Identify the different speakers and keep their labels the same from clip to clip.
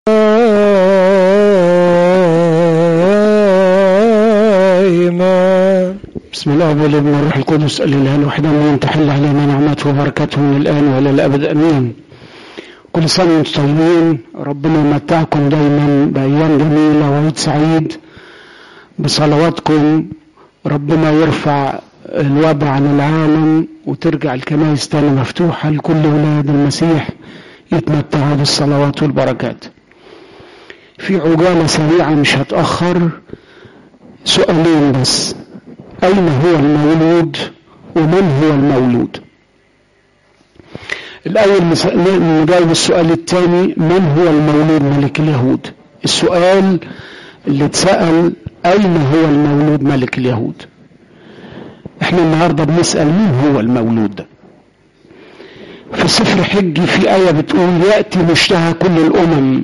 Speaker 1: دائما بسم الله والابن والروح القدس الاله الوحيد امين تحل علينا نعمته وبركاته من الان والى الابد امين كل سنه وانتم طيبين ربنا يمتعكم دايما بايام جميله وعيد سعيد بصلواتكم ربنا يرفع الوباء عن العالم وترجع الكنائس تاني مفتوحه لكل ولاد المسيح يتمتعوا بالصلوات والبركات في عجاله سريعه مش هتاخر سؤالين بس أين هو المولود ومن هو المولود الأول نجاوب السؤال الثاني من هو المولود ملك اليهود السؤال اللي اتسأل أين هو المولود ملك اليهود احنا النهاردة بنسأل مين هو المولود ده في سفر حجي في آية بتقول يأتي مشتهى كل الأمم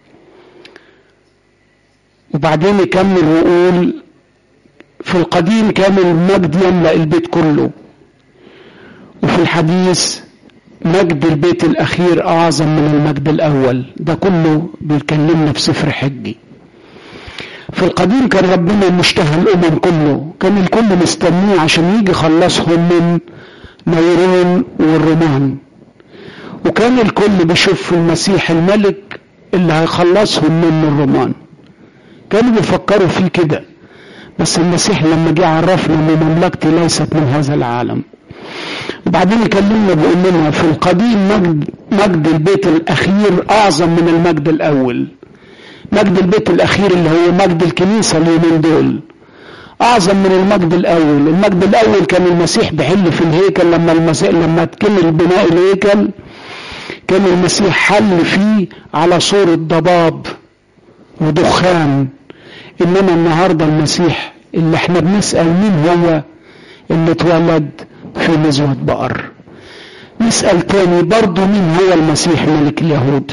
Speaker 1: وبعدين يكمل ويقول في القديم كان المجد يملأ البيت كله وفي الحديث مجد البيت الأخير أعظم من المجد الأول ده كله بيكلمنا في سفر حجي في القديم كان ربنا مشتهى الأمم كله كان الكل مستنيه عشان يجي يخلصهم من نيرون والرومان وكان الكل بيشوف في المسيح الملك اللي هيخلصهم من الرومان كانوا بيفكروا فيه كده بس المسيح لما جه عرفنا ان مملكتي ليست من هذا العالم وبعدين يكلمنا بيقول لنا في القديم مجد مجد البيت الاخير اعظم من المجد الاول مجد البيت الاخير اللي هو مجد الكنيسه اليومين دول اعظم من المجد الاول المجد الاول كان المسيح بيحل في الهيكل لما المسيح لما تكمل بناء الهيكل كان المسيح حل فيه على صورة ضباب ودخان انما النهاردة المسيح اللي احنا بنسأل مين هو اللي اتولد في نزوة بقر نسأل تاني برضه مين هو المسيح ملك اليهود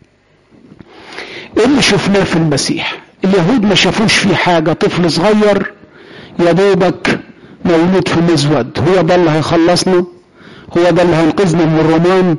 Speaker 1: ايه اللي شفناه في المسيح اليهود ما شافوش فيه حاجة طفل صغير يا دوبك مولود في مزود هو ده اللي هيخلصنا هو ده اللي هينقذنا من الرومان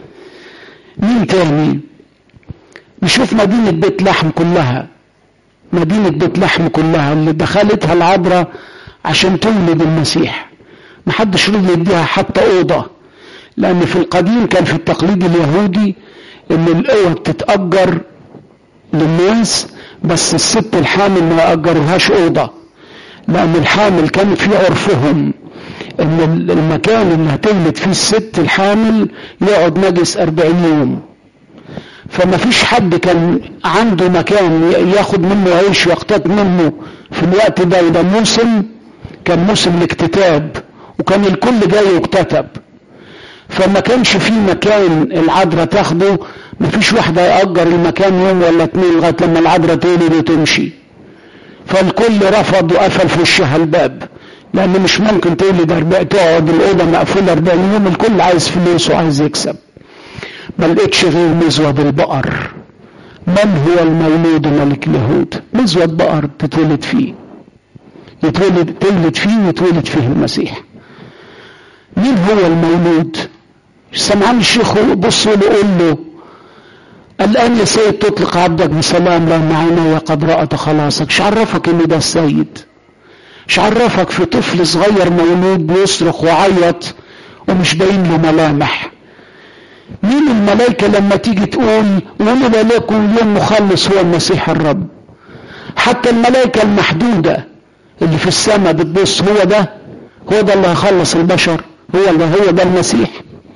Speaker 1: مين تاني نشوف مدينة بيت لحم كلها مدينة بيت لحم كلها اللي دخلتها العذراء عشان تولد المسيح محدش رضي يديها حتى أوضة لأن في القديم كان في التقليد اليهودي إن الأوض تتأجر للناس بس الست الحامل ما يأجرهاش أوضة لأن الحامل كان في عرفهم إن المكان اللي هتولد فيه الست الحامل يقعد نجس أربعين يوم فما فيش حد كان عنده مكان ياخد منه عيش ويقتات منه في الوقت ده وده موسم كان موسم الاكتتاب وكان الكل جاي يكتتب فما كانش في مكان العذراء تاخده ما فيش واحدة يأجر المكان يوم ولا اتنين لغاية لما العذراء تولد وتمشي فالكل رفض وقفل في وشها الباب لأن مش ممكن تولد أربع تقعد الأوضة مقفولة 40 يوم الكل عايز فلوس وعايز يكسب ما لقيتش غير مزود البقر من هو المولود ملك اليهود مزود بقر تتولد فيه يتولد تولد فيه ويتولد فيه المسيح مين هو المولود سمعان الشيخ بصوا له قول له الآن يا سيد تطلق عبدك بسلام لأن عيني قد رأت خلاصك مش عرفك إن ده السيد مش عرفك في طفل صغير مولود بيصرخ وعيط ومش باين له ملامح مين الملائكة لما تيجي تقول ولد لكم يوم مخلص هو المسيح الرب حتى الملائكة المحدودة اللي في السماء بتبص هو ده هو ده اللي هيخلص البشر هو ده هو ده المسيح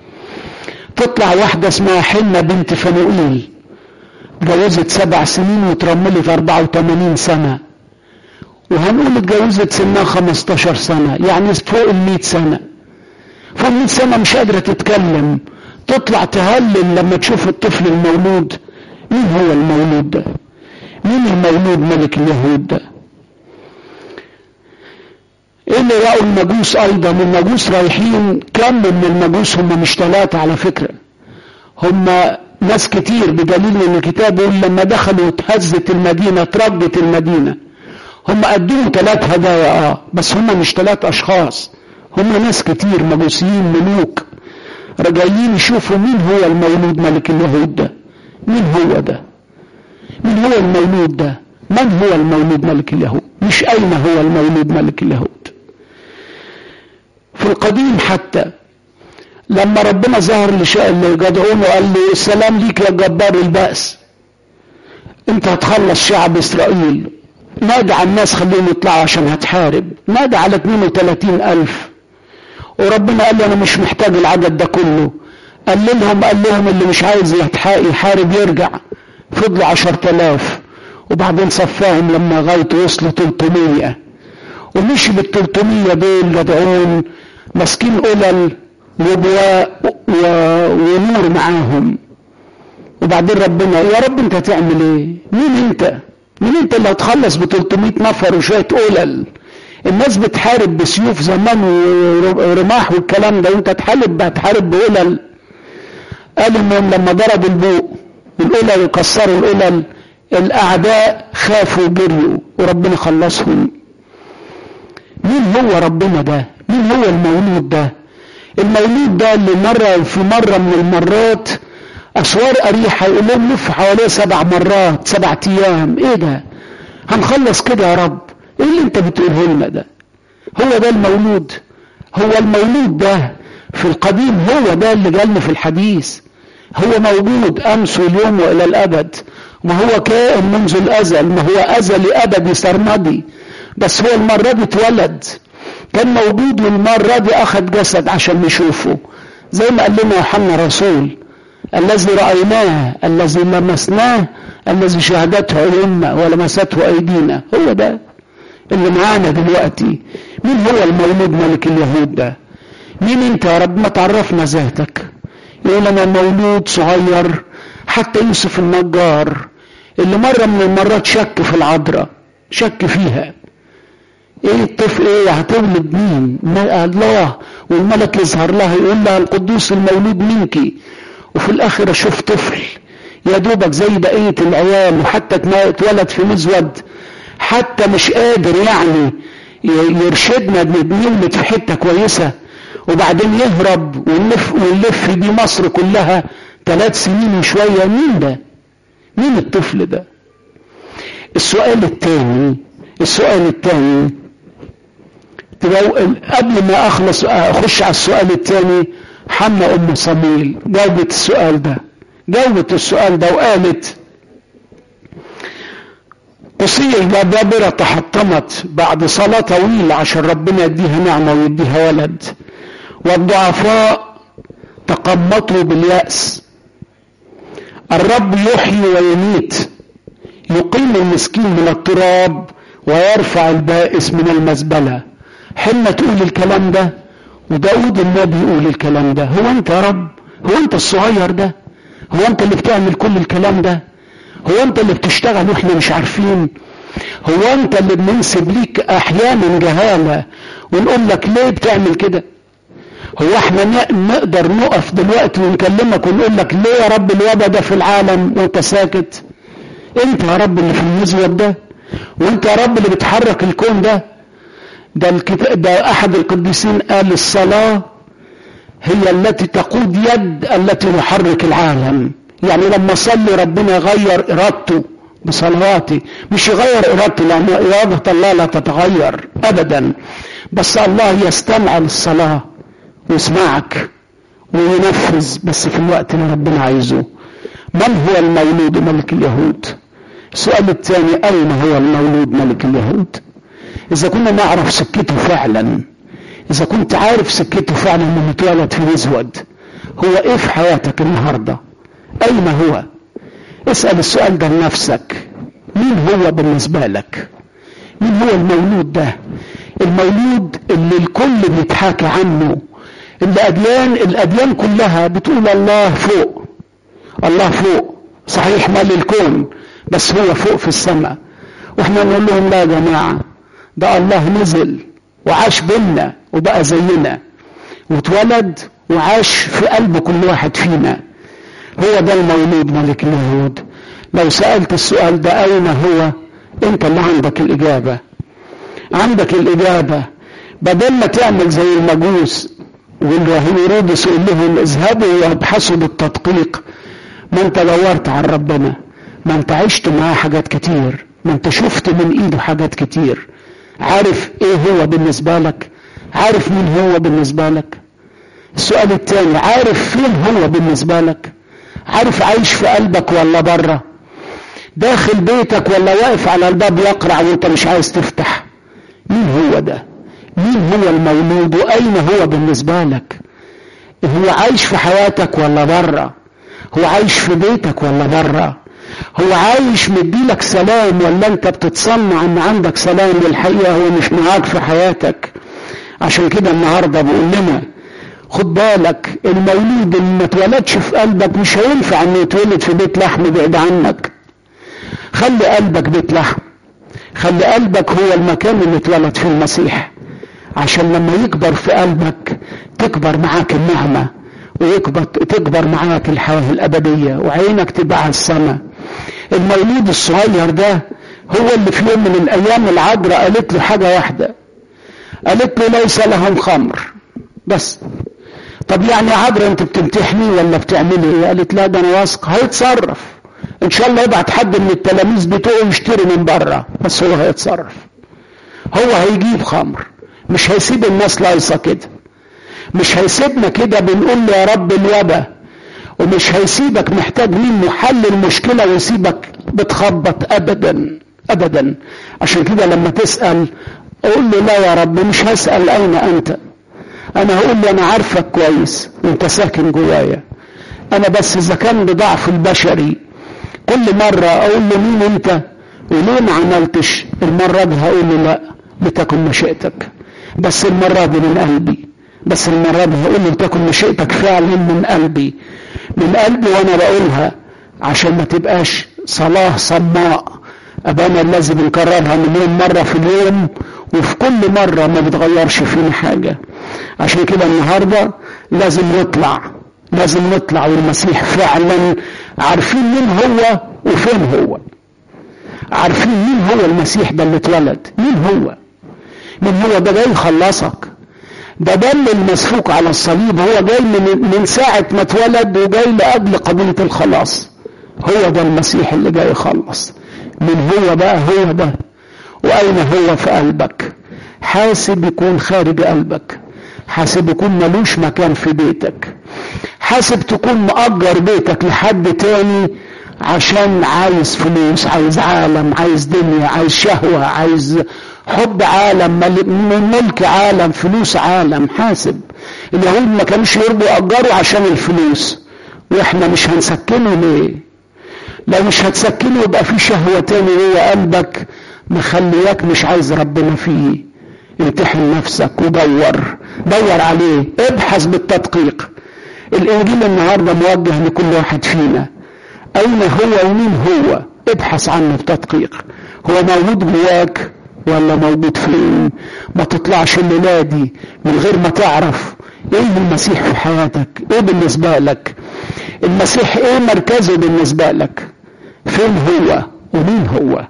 Speaker 1: تطلع واحدة اسمها حنة بنت فنوئيل اتجوزت سبع سنين وترملت 84 سنة وهنقول اتجوزت سنها 15 سنة يعني فوق ال 100 سنة فوق ال 100 سنة مش قادرة تتكلم تطلع تهلل لما تشوف الطفل المولود مين هو المولود ده مين المولود ملك اليهود ده ايه اللي رأوا المجوس ايضا المجوس رايحين كم من المجوس هم مش ثلاثة على فكرة هم ناس كتير بدليل ان الكتاب يقول لما دخلوا اتهزت المدينة ترجت المدينة هم قدموا ثلاث هدايا اه بس هم مش ثلاث اشخاص هم ناس كتير مجوسيين ملوك جايين يشوفوا مين هو المولود ملك اليهود ده مين هو ده المولود ده من هو المولود ملك اليهود مش أين هو المولود ملك اليهود في القديم حتى لما ربنا ظهر لجدعون وقال له السلام ليك يا جبار البأس انت هتخلص شعب اسرائيل نادى على الناس خليهم يطلعوا عشان هتحارب نادى على 32 ألف وربنا قال له أنا مش محتاج العدد ده كله قال لهم قال لهم اللي مش عايز يحارب يرجع فضلوا 10000 وبعدين صفاهم لما غاية وصلوا 300 ومشي بال 300 دول جدعون ماسكين قلل وبواء ونور معاهم وبعدين ربنا يا رب انت هتعمل ايه مين انت مين انت اللي هتخلص ب 300 نفر وشويه قلل الناس بتحارب بسيوف زمان ورماح والكلام ده وانت تحارب هتحارب بقلل قال انهم لما ضربوا البوق والقلل وكسروا القلل الاعداء خافوا وجريوا وربنا خلصهم مين هو ربنا ده مين هو المولود ده المولود ده اللي مرة في مرة من المرات أسوار أريحة يقول لهم لف حواليه سبع مرات سبع أيام إيه ده؟ هنخلص كده يا رب إيه اللي أنت بتقوله لنا ده؟ هو ده المولود هو المولود ده في القديم هو ده اللي جالنا في الحديث هو موجود أمس واليوم وإلى الأبد ما هو كائن منذ الأزل ما هو أزلي أبدي سرمدي بس هو المرة دي اتولد كان موجود والمرة دي أخذ جسد عشان نشوفه زي ما قال لنا يوحنا رسول الذي رأيناه الذي لمسناه الذي شهدته عيوننا ولمسته أيدينا هو ده اللي معانا دلوقتي مين هو المولود ملك اليهود ده مين انت يا رب ما تعرفنا ذاتك يقول انا مولود صغير حتى يوسف النجار اللي مرة من المرات شك في العذراء شك فيها ايه الطفل ايه هتولد مين الله والملك يظهر لها يقول لها القدوس المولود منك وفي الاخر اشوف طفل يا دوبك زي بقية العيال وحتى اتولد في مزود حتى مش قادر يعني يرشدنا بنولد في حتة كويسة وبعدين يهرب ونلف ونلف دي مصر كلها ثلاث سنين وشوية مين ده مين الطفل ده السؤال الثاني السؤال الثاني قبل ما اخلص اخش على السؤال الثاني حنا ام صميل جاوبت السؤال ده جاوبت السؤال ده وقالت قصية الجبابرة تحطمت بعد صلاة طويلة عشان ربنا يديها نعمة ويديها ولد والضعفاء تقمطوا باليأس الرب يحيي ويميت يقيم المسكين من التراب ويرفع البائس من المزبلة حنا تقول الكلام ده وداود النبي يقول الكلام ده هو انت يا رب هو انت الصغير ده هو انت اللي بتعمل كل الكلام ده هو انت اللي بتشتغل واحنا مش عارفين هو انت اللي بننسب ليك احيانا جهالة ونقول لك ليه بتعمل كده هو احنا نقدر نقف دلوقتي ونكلمك ونقول لك ليه يا رب الوضع ده في العالم وانت ساكت انت يا رب اللي في المزود ده وانت يا رب اللي بتحرك الكون ده ده, الكتاب ده احد القديسين قال الصلاة هي التي تقود يد التي تحرك العالم يعني لما صلي ربنا يغير ارادته بصلواتي مش يغير ارادته لان اراده الله لا تتغير ابدا بس الله يستمع للصلاه ويسمعك وينفذ بس في الوقت اللي ربنا عايزه من هو المولود ملك اليهود السؤال الثاني اين هو المولود ملك اليهود اذا كنا نعرف سكته فعلا اذا كنت عارف سكته فعلا انه اتولد في مزود هو ايه في حياتك النهارده اين هو اسال السؤال ده لنفسك مين هو بالنسبه لك مين هو المولود ده المولود اللي الكل بيتحاكى عنه الأديان الأديان كلها بتقول الله فوق الله فوق صحيح مال الكون بس هو فوق في السماء واحنا نقول لهم لا يا جماعة ده الله نزل وعاش بينا وبقى زينا واتولد وعاش في قلب كل واحد فينا هو ده المولود ملك اليهود لو سألت السؤال ده أين هو أنت اللي عندك الإجابة عندك الإجابة بدل ما تعمل زي المجوس والهيرودس يقول لهم اذهبوا وابحثوا بالتدقيق ما انت دورت عن ربنا ما انت عشت معاه حاجات كتير ما انت شفت من ايده حاجات كتير عارف ايه هو بالنسبة لك عارف مين هو بالنسبة لك السؤال التاني عارف فين هو بالنسبة لك عارف عايش في قلبك ولا بره داخل بيتك ولا واقف على الباب يقرع وانت مش عايز تفتح مين هو ده مين هو المولود واين هو بالنسبة لك هو عايش في حياتك ولا بره هو عايش في بيتك ولا بره هو عايش مديلك سلام ولا انت بتتصنع ان عندك سلام والحقيقة هو مش معاك في حياتك عشان كده النهاردة بقول لنا خد بالك المولود اللي ما اتولدش في قلبك مش هينفع انه يتولد في بيت لحم بعيد عنك خلي قلبك بيت لحم خلي قلبك هو المكان اللي اتولد فيه المسيح عشان لما يكبر في قلبك تكبر معاك النعمة ويكبر تكبر معاك الحياة الأبدية وعينك تبقى على السماء المولود الصغير ده هو اللي في يوم من الأيام العذراء قالت له حاجة واحدة قالت له ليس لهم خمر بس طب يعني عذراء انت بتمتحني ولا بتعملي ايه قالت لا ده انا واثق هيتصرف ان شاء الله يبعت حد من التلاميذ بتوعه يشتري من بره بس هو هيتصرف هو هيجيب خمر مش هيسيب الناس لايصه كده مش هيسيبنا كده بنقول له يا رب الوبا ومش هيسيبك محتاج منه حل المشكلة ويسيبك بتخبط أبدا أبدا عشان كده لما تسأل قول له لا يا رب مش هسأل أين أنت أنا هقول له أنا عارفك كويس وأنت ساكن جوايا أنا بس إذا كان بضعف البشري كل مرة أقول له مين أنت وليه ما عملتش المرة دي هقول له لا لتكن مشيئتك بس المرة دي من قلبي بس المرة دي هقول له تكن مشيئتك فعلا من قلبي من قلبي وانا بقولها عشان ما تبقاش صلاة صماء ابانا الذي بنكررها مليون مرة في اليوم وفي كل مرة ما بتغيرش فينا حاجة عشان كده النهاردة لازم نطلع لازم نطلع والمسيح فعلا عارفين مين هو وفين هو عارفين مين هو المسيح ده اللي اتولد مين هو مين هو ده جاي يخلصك ده دم المسفوك على الصليب هو جاي من, من ساعة ما اتولد وجاي لأجل قضية الخلاص هو ده المسيح اللي جاي يخلص من هو بقى هو ده وأين هو في قلبك حاسب يكون خارج قلبك حاسب يكون ملوش مكان في بيتك حاسب تكون مأجر بيتك لحد تاني عشان عايز فلوس عايز عالم عايز دنيا عايز شهوة عايز حب عالم من ملك عالم فلوس عالم حاسب اليهود ما كانوش يرضوا يأجروا عشان الفلوس واحنا مش هنسكنه ليه لو مش هتسكنه يبقى في شهوة تاني جوه قلبك مخلياك مش عايز ربنا فيه امتحن نفسك ودور دور عليه ابحث بالتدقيق الانجيل النهاردة موجه لكل واحد فينا اين هو ومين هو ابحث عنه بتدقيق هو موجود جواك ولا موجود فين ما تطلعش الليلة دي من غير ما تعرف ايه المسيح في حياتك ايه بالنسبة لك المسيح ايه مركزه بالنسبة لك فين هو ومين هو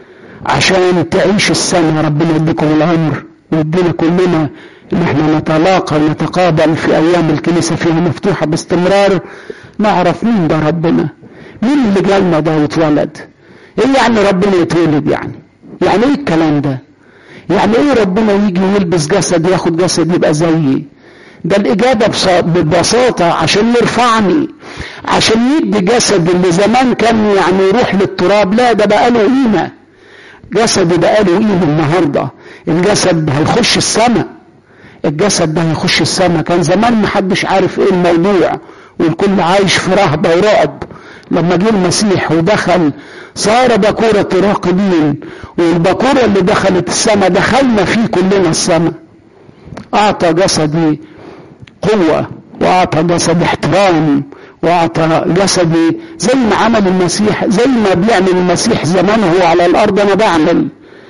Speaker 1: عشان تعيش السنة ربنا يديكم العمر ويدينا كلنا ان احنا نتلاقى ونتقابل في ايام الكنيسة فيها مفتوحة باستمرار نعرف مين ده ربنا مين اللي جالنا ده واتولد ايه يعني ربنا يتولد يعني يعني ايه الكلام ده يعني ايه ربنا يجي ويلبس جسد ياخد جسد يبقى زيي ده الإجابة ببساطة عشان يرفعني عشان يدي جسد اللي زمان كان يعني يروح للتراب لا ده بقى له قيمة جسد بقى له قيمة النهاردة الجسد هيخش السماء الجسد ده هيخش السماء كان زمان محدش عارف ايه الموضوع والكل عايش في رهبة ورعب لما جه المسيح ودخل صار بكورة راقدين والبكورة اللي دخلت السماء دخلنا فيه كلنا السماء أعطى جسدي قوة وأعطى جسد احترام وأعطى جسدي زي ما عمل المسيح زي ما بيعمل المسيح زمان هو على الأرض أنا بعمل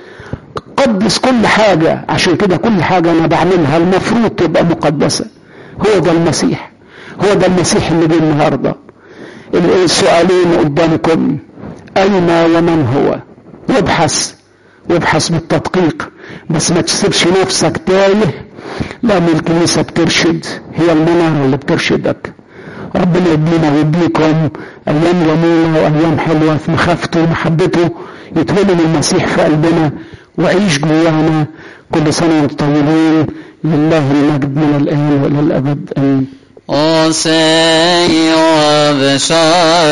Speaker 1: قدس كل حاجة عشان كده كل حاجة أنا بعملها المفروض تبقى مقدسة هو ده المسيح هو ده المسيح اللي جه النهارده السؤالين قدامكم أين ومن هو وابحث وابحث بالتدقيق بس ما تسيبش نفسك تايه لأن الكنيسة بترشد هي المنارة اللي بترشدك ربنا يدينا ويديكم أيام جميلة وأيام حلوة في مخافته ومحبته يتولد المسيح في قلبنا وعيش جوانا كل سنة وانتم طيبين لله المجد من الآن وإلى الأبد آمين
Speaker 2: Och säg av